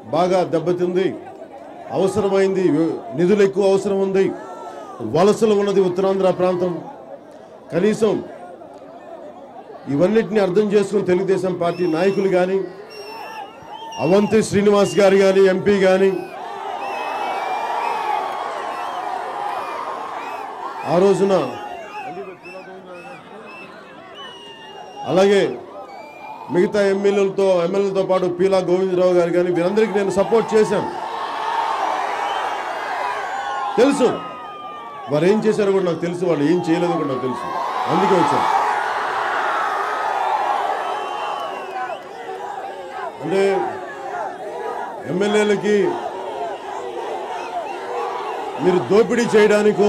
బాగా దెబ్బతింది అవసరమైంది నిధులు ఎక్కువ అవసరం ఉంది వలసలు ఉన్నది ఉత్తరాంధ్ర ప్రాంతం కనీసం ఇవన్నిటిని అర్థం చేసుకుని తెలుగుదేశం పార్టీ నాయకులు కానీ అవంతి శ్రీనివాస్ గారు కానీ ఎంపీ కానీ ఆ రోజున అలాగే మిగతా ఎమ్మెల్యేలతో ఎమ్మెల్యేలతో పాటు పీలా గోవిందరావు గారు కానీ వీరందరికీ నేను సపోర్ట్ చేశాను తెలుసు వారు ఏం చేశారో కూడా నాకు తెలుసు వాళ్ళు ఏం చేయలేదో కూడా నాకు తెలుసు అందుకే వచ్చాను అంటే ఎమ్మెల్యేలకి మీరు దోపిడీ చేయడానికో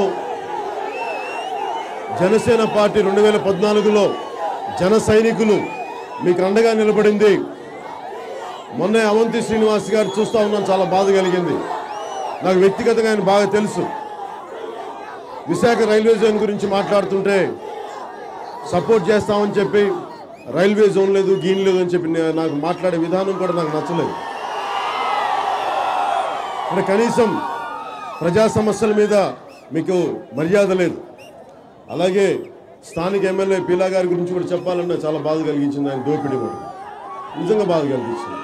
జనసేన పార్టీ రెండు వేల పద్నాలుగులో జన సైనికులు మీకు అండగా నిలబడింది మొన్నే అవంతి శ్రీనివాస్ గారు చూస్తా ఉన్నాను చాలా బాధ కలిగింది నాకు వ్యక్తిగతంగా ఆయన బాగా తెలుసు విశాఖ రైల్వే జోన్ గురించి మాట్లాడుతుంటే సపోర్ట్ చేస్తామని చెప్పి రైల్వే జోన్ లేదు గీన్ లేదు అని చెప్పి నే- నాకు మాట్లాడే విధానం కూడా నాకు నచ్చలేదు అంటే కనీసం ప్రజా సమస్యల మీద మీకు మర్యాద లేదు అలాగే స్థానిక ఎమ్మెల్యే పీలా గారి గురించి కూడా చెప్పాలన్నా చాలా బాధ కలిగించింది ఆయన దోపిడీ కూడా నిజంగా బాధ కలిగించింది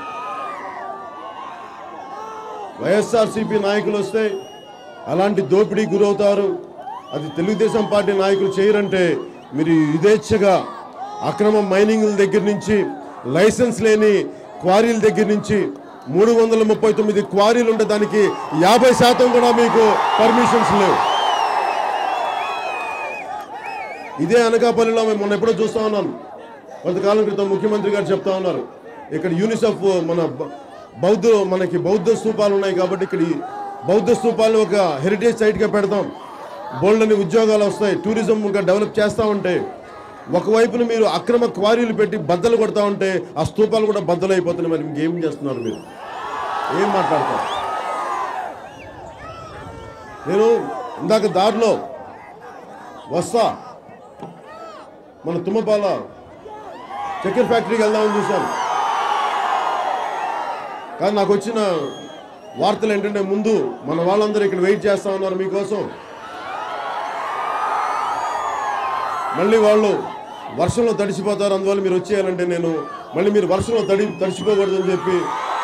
వైఎస్ఆర్సీపీ నాయకులు వస్తే అలాంటి దోపిడీ గురవుతారు అది తెలుగుదేశం పార్టీ నాయకులు చేయరంటే మీరు యథేచ్ఛగా అక్రమ మైనింగ్ల దగ్గర నుంచి లైసెన్స్ లేని క్వారీల దగ్గర నుంచి మూడు వందల ముప్పై తొమ్మిది క్వారీలు ఉంటే దానికి యాభై శాతం కూడా మీకు పర్మిషన్స్ లేవు ఇదే అనకాపల్లిలో మేము మొన్న ఎప్పుడో చూస్తా ఉన్నాను కొంతకాలం క్రితం ముఖ్యమంత్రి గారు చెప్తా ఉన్నారు ఇక్కడ యూనిసెఫ్ మన బ- బౌద్ధ మనకి బౌద్ధ స్తూపాలు ఉన్నాయి కాబట్టి ఇక్కడ ఈ బౌద్ధ స్తూపాలను ఒక హెరిటేజ్ సైట్గా పెడతాం బోల్డని ఉద్యోగాలు వస్తాయి టూరిజం ఇంకా డెవలప్ చేస్తా ఉంటే ఒకవైపున మీరు అక్రమ క్వారీలు పెట్టి బద్దలు కొడతా ఉంటే ఆ స్తూపాలు కూడా బద్దలు అయిపోతున్నాయి మరి ఇంకేం చేస్తున్నారు మీరు ఏం మాట్లాడతారు నేను ఇందాక దారిలో వస్తా మన తుమ్మపాల చక్కెర ఫ్యాక్టరీకి వెళ్దామని చూశాను కానీ నాకు వచ్చిన వార్తలు ఏంటంటే ముందు మన వాళ్ళందరూ ఇక్కడ వెయిట్ చేస్తా ఉన్నారు మీకోసం మళ్ళీ వాళ్ళు వర్షంలో తడిసిపోతారు అందువల్ల మీరు వచ్చేయాలంటే నేను మళ్ళీ మీరు వర్షంలో తడి తడిసిపోకూడదని చెప్పి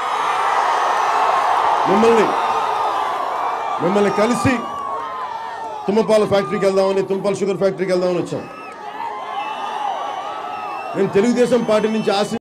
మిమ్మల్ని మిమ్మల్ని కలిసి తుమ్మపాల ఫ్యాక్టరీకి వెళ్దామని తుమ్మపాల షుగర్ ఫ్యాక్టరీకి వెళ్దామని వచ్చాం నేను తెలుగుదేశం పార్టీ నుంచి ఆశ